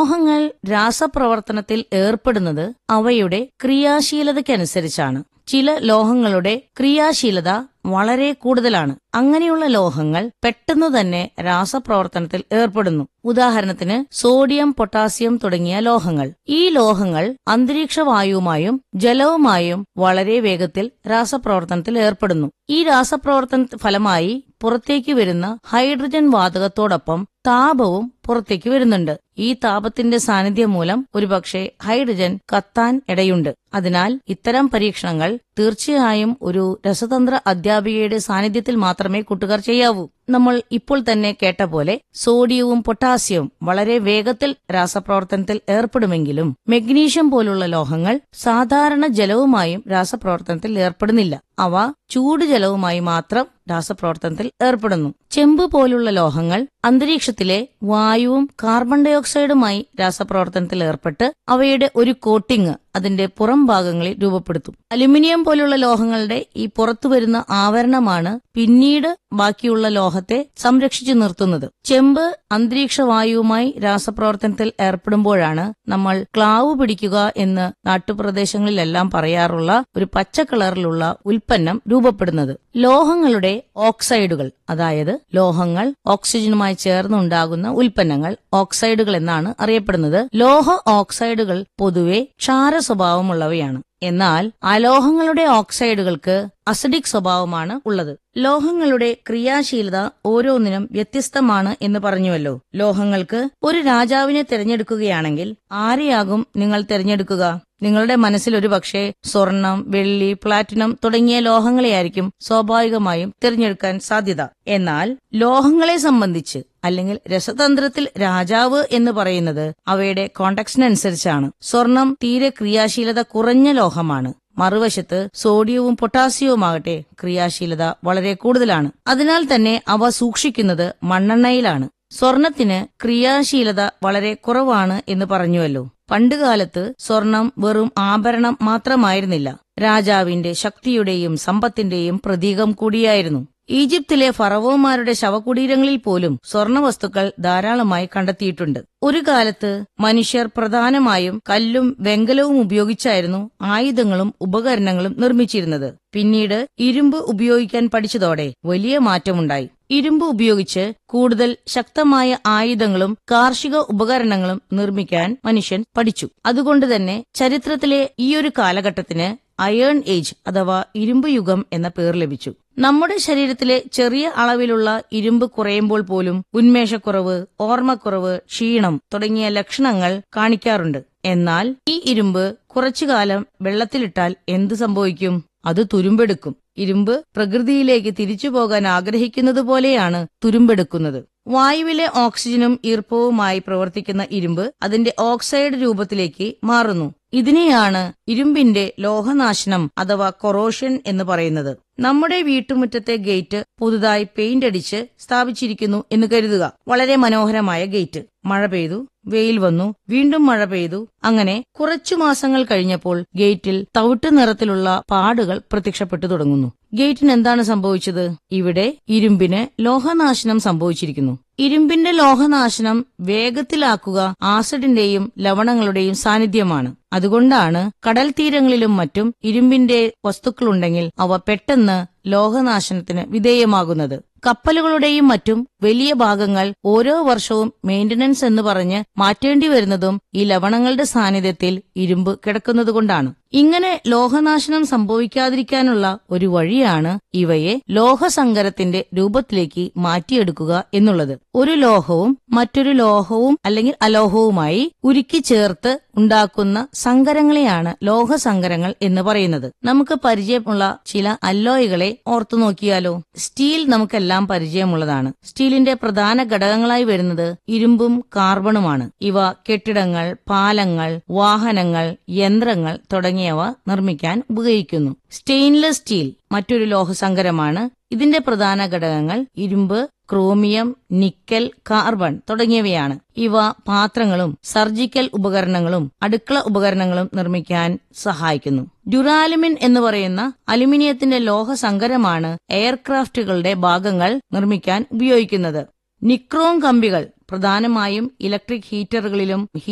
ലോഹങ്ങൾ രാസപ്രവർത്തനത്തിൽ ഏർപ്പെടുന്നത് അവയുടെ ക്രിയാശീലതയ്ക്കനുസരിച്ചാണ് ചില ലോഹങ്ങളുടെ ക്രിയാശീലത വളരെ കൂടുതലാണ് അങ്ങനെയുള്ള ലോഹങ്ങൾ പെട്ടെന്ന് തന്നെ രാസപ്രവർത്തനത്തിൽ ഏർപ്പെടുന്നു ഉദാഹരണത്തിന് സോഡിയം പൊട്ടാസ്യം തുടങ്ങിയ ലോഹങ്ങൾ ഈ ലോഹങ്ങൾ അന്തരീക്ഷ വായുവുമായും ജലവുമായും വളരെ വേഗത്തിൽ രാസപ്രവർത്തനത്തിൽ ഏർപ്പെടുന്നു ഈ രാസപ്രവർത്തന ഫലമായി പുറത്തേക്ക് വരുന്ന ഹൈഡ്രജൻ വാതകത്തോടൊപ്പം താപവും പുറത്തേക്ക് വരുന്നുണ്ട് ഈ താപത്തിന്റെ സാന്നിധ്യം മൂലം ഒരുപക്ഷെ ഹൈഡ്രജൻ കത്താൻ ഇടയുണ്ട് അതിനാൽ ഇത്തരം പരീക്ഷണങ്ങൾ തീർച്ചയായും ഒരു രസതന്ത്ര അധ്യാപികയുടെ സാന്നിധ്യത്തിൽ മാത്രമേ കൂട്ടുകാർ ചെയ്യാവൂ നമ്മൾ ഇപ്പോൾ തന്നെ കേട്ട പോലെ സോഡിയവും പൊട്ടാസ്യവും വളരെ വേഗത്തിൽ രാസപ്രവർത്തനത്തിൽ ഏർപ്പെടുമെങ്കിലും മെഗ്നീഷ്യം പോലുള്ള ലോഹങ്ങൾ സാധാരണ ജലവുമായും രാസപ്രവർത്തനത്തിൽ ഏർപ്പെടുന്നില്ല അവ ചൂട് ജലവുമായി മാത്രം രാസപ്രവർത്തനത്തിൽ ഏർപ്പെടുന്നു ചെമ്പ് പോലുള്ള ലോഹങ്ങൾ അന്തരീക്ഷത്തിലെ വായുവും കാർബൺ ഡയോക്സൈഡുമായി രാസപ്രവർത്തനത്തിൽ ഏർപ്പെട്ട് അവയുടെ ഒരു കോട്ടിംഗ് അതിന്റെ പുറം ഭാഗങ്ങളിൽ രൂപപ്പെടുത്തും അലുമിനിയം പോലുള്ള ലോഹങ്ങളുടെ ഈ പുറത്തു വരുന്ന ആവരണമാണ് പിന്നീട് ബാക്കിയുള്ള ലോഹത്തെ സംരക്ഷിച്ചു നിർത്തുന്നത് ചെമ്പ് അന്തരീക്ഷ വായുവുമായി രാസപ്രവർത്തനത്തിൽ ഏർപ്പെടുമ്പോഴാണ് നമ്മൾ ക്ലാവ് പിടിക്കുക എന്ന് നാട്ടുപ്രദേശങ്ങളിലെല്ലാം പറയാറുള്ള ഒരു പച്ച കളറിലുള്ള ഉൽപ്പന്നം രൂപപ്പെടുന്നത് ലോഹങ്ങളുടെ ഓക്സൈഡുകൾ അതായത് ലോഹങ്ങൾ ഓക്സിജനുമായി ചേർന്നുണ്ടാകുന്ന ഉൽപ്പന്നങ്ങൾ ഓക്സൈഡുകൾ എന്നാണ് അറിയപ്പെടുന്നത് ലോഹ ഓക്സൈഡുകൾ പൊതുവെ ക്ഷാര സ്വഭാവമുള്ളവയാണ് എന്നാൽ അലോഹങ്ങളുടെ ഓക്സൈഡുകൾക്ക് അസിഡിക് സ്വഭാവമാണ് ഉള്ളത് ലോഹങ്ങളുടെ ക്രിയാശീലത ഓരോന്നിനും വ്യത്യസ്തമാണ് എന്ന് പറഞ്ഞുവല്ലോ ലോഹങ്ങൾക്ക് ഒരു രാജാവിനെ തിരഞ്ഞെടുക്കുകയാണെങ്കിൽ ആരെയാകും നിങ്ങൾ തിരഞ്ഞെടുക്കുക നിങ്ങളുടെ മനസ്സിൽ ഒരു പക്ഷേ സ്വർണം വെള്ളി പ്ലാറ്റിനം തുടങ്ങിയ ലോഹങ്ങളെയായിരിക്കും സ്വാഭാവികമായും തിരഞ്ഞെടുക്കാൻ സാധ്യത എന്നാൽ ലോഹങ്ങളെ സംബന്ധിച്ച് അല്ലെങ്കിൽ രസതന്ത്രത്തിൽ രാജാവ് എന്ന് പറയുന്നത് അവയുടെ കോണ്ടക്സിനനുസരിച്ചാണ് സ്വർണം തീരെ ക്രിയാശീലത കുറഞ്ഞ ലോഹമാണ് മറുവശത്ത് സോഡിയവും പൊട്ടാസ്യവുമാകട്ടെ ക്രിയാശീലത വളരെ കൂടുതലാണ് അതിനാൽ തന്നെ അവ സൂക്ഷിക്കുന്നത് മണ്ണെണ്ണയിലാണ് സ്വർണത്തിന് ക്രിയാശീലത വളരെ കുറവാണ് എന്ന് പറഞ്ഞുവല്ലോ പണ്ടുകാലത്ത് സ്വർണം വെറും ആഭരണം മാത്രമായിരുന്നില്ല രാജാവിന്റെ ശക്തിയുടെയും സമ്പത്തിന്റെയും പ്രതീകം കൂടിയായിരുന്നു ഈജിപ്തിലെ ഫറവോമാരുടെ ശവകുടീരങ്ങളിൽ പോലും സ്വർണവസ്തുക്കൾ ധാരാളമായി കണ്ടെത്തിയിട്ടുണ്ട് ഒരു കാലത്ത് മനുഷ്യർ പ്രധാനമായും കല്ലും വെങ്കലവും ഉപയോഗിച്ചായിരുന്നു ആയുധങ്ങളും ഉപകരണങ്ങളും നിർമ്മിച്ചിരുന്നത് പിന്നീട് ഇരുമ്പ് ഉപയോഗിക്കാൻ പഠിച്ചതോടെ വലിയ മാറ്റമുണ്ടായി ഇരുമ്പ് ഉപയോഗിച്ച് കൂടുതൽ ശക്തമായ ആയുധങ്ങളും കാർഷിക ഉപകരണങ്ങളും നിർമ്മിക്കാൻ മനുഷ്യൻ പഠിച്ചു അതുകൊണ്ട് തന്നെ ചരിത്രത്തിലെ ഈയൊരു കാലഘട്ടത്തിന് അയേൺ ഏജ് അഥവാ ഇരുമ്പ് യുഗം എന്ന പേർ ലഭിച്ചു നമ്മുടെ ശരീരത്തിലെ ചെറിയ അളവിലുള്ള ഇരുമ്പ് കുറയുമ്പോൾ പോലും ഉന്മേഷക്കുറവ് ഓർമ്മക്കുറവ് ക്ഷീണം തുടങ്ങിയ ലക്ഷണങ്ങൾ കാണിക്കാറുണ്ട് എന്നാൽ ഈ ഇരുമ്പ് കുറച്ചുകാലം വെള്ളത്തിലിട്ടാൽ എന്ത് സംഭവിക്കും അത് തുരുമ്പെടുക്കും ഇരുമ്പ് പ്രകൃതിയിലേക്ക് തിരിച്ചു പോകാൻ ആഗ്രഹിക്കുന്നത് പോലെയാണ് തുരുമ്പെടുക്കുന്നത് വായുവിലെ ഓക്സിജനും ഈർപ്പവുമായി പ്രവർത്തിക്കുന്ന ഇരുമ്പ് അതിന്റെ ഓക്സൈഡ് രൂപത്തിലേക്ക് മാറുന്നു ഇതിനെയാണ് ഇരുമ്പിന്റെ ലോഹനാശനം അഥവാ കൊറോഷൻ എന്ന് പറയുന്നത് നമ്മുടെ വീട്ടുമുറ്റത്തെ ഗേറ്റ് പുതുതായി പെയിന്റ് അടിച്ച് സ്ഥാപിച്ചിരിക്കുന്നു എന്ന് കരുതുക വളരെ മനോഹരമായ ഗേറ്റ് മഴ പെയ്തു വെയിൽ വന്നു വീണ്ടും മഴ പെയ്തു അങ്ങനെ കുറച്ചു മാസങ്ങൾ കഴിഞ്ഞപ്പോൾ ഗേറ്റിൽ തവിട്ട് നിറത്തിലുള്ള പാടുകൾ പ്രത്യക്ഷപ്പെട്ടു തുടങ്ങുന്നു ഗേറ്റിന് എന്താണ് സംഭവിച്ചത് ഇവിടെ ഇരുമ്പിന് ലോഹനാശനം സംഭവിച്ചിരിക്കുന്നു ഇരുമ്പിന്റെ ലോഹനാശനം വേഗത്തിലാക്കുക ആസിഡിന്റെയും ലവണങ്ങളുടെയും സാന്നിധ്യമാണ് അതുകൊണ്ടാണ് കടൽ തീരങ്ങളിലും മറ്റും ഇരുമ്പിന്റെ വസ്തുക്കളുണ്ടെങ്കിൽ അവ പെട്ടെന്ന് ലോഹനാശനത്തിന് വിധേയമാകുന്നത് കപ്പലുകളുടെയും മറ്റും വലിയ ഭാഗങ്ങൾ ഓരോ വർഷവും മെയിന്റനൻസ് എന്ന് പറഞ്ഞ് മാറ്റേണ്ടി വരുന്നതും ഈ ലവണങ്ങളുടെ സാന്നിധ്യത്തിൽ ഇരുമ്പ് കിടക്കുന്നതുകൊണ്ടാണ് ഇങ്ങനെ ലോഹനാശനം സംഭവിക്കാതിരിക്കാനുള്ള ഒരു വഴിയാണ് ഇവയെ ലോഹസങ്കരത്തിന്റെ രൂപത്തിലേക്ക് മാറ്റിയെടുക്കുക എന്നുള്ളത് ഒരു ലോഹവും മറ്റൊരു ലോഹവും അല്ലെങ്കിൽ അലോഹവുമായി ഉരുക്കി ചേർത്ത് ഉണ്ടാക്കുന്ന സങ്കരങ്ങളെയാണ് ലോഹസങ്കരങ്ങൾ എന്ന് പറയുന്നത് നമുക്ക് പരിചയമുള്ള ചില അല്ലോയികളെ ഓർത്തു നോക്കിയാലോ സ്റ്റീൽ നമുക്കെല്ലാം പരിചയമുള്ളതാണ് സ്റ്റീലിന്റെ പ്രധാന ഘടകങ്ങളായി വരുന്നത് ഇരുമ്പും കാർബണുമാണ് ഇവ കെട്ടിടങ്ങൾ പാലങ്ങൾ വാഹനങ്ങൾ യന്ത്രങ്ങൾ തുടങ്ങിയവ നിർമ്മിക്കാൻ ഉപയോഗിക്കുന്നു സ്റ്റെയിൻലെസ് സ്റ്റീൽ മറ്റൊരു ലോഹസങ്കരമാണ് ഇതിന്റെ പ്രധാന ഘടകങ്ങൾ ഇരുമ്പ് ക്രോമിയം നിക്കൽ കാർബൺ തുടങ്ങിയവയാണ് ഇവ പാത്രങ്ങളും സർജിക്കൽ ഉപകരണങ്ങളും അടുക്കള ഉപകരണങ്ങളും നിർമ്മിക്കാൻ സഹായിക്കുന്നു ഡ്യുറാലുമിൻ എന്ന് പറയുന്ന അലുമിനിയത്തിന്റെ ലോഹസങ്കരമാണ് എയർക്രാഫ്റ്റുകളുടെ ഭാഗങ്ങൾ നിർമ്മിക്കാൻ ഉപയോഗിക്കുന്നത് നിക്രോം കമ്പികൾ പ്രധാനമായും ഇലക്ട്രിക് ഹീറ്ററുകളിലും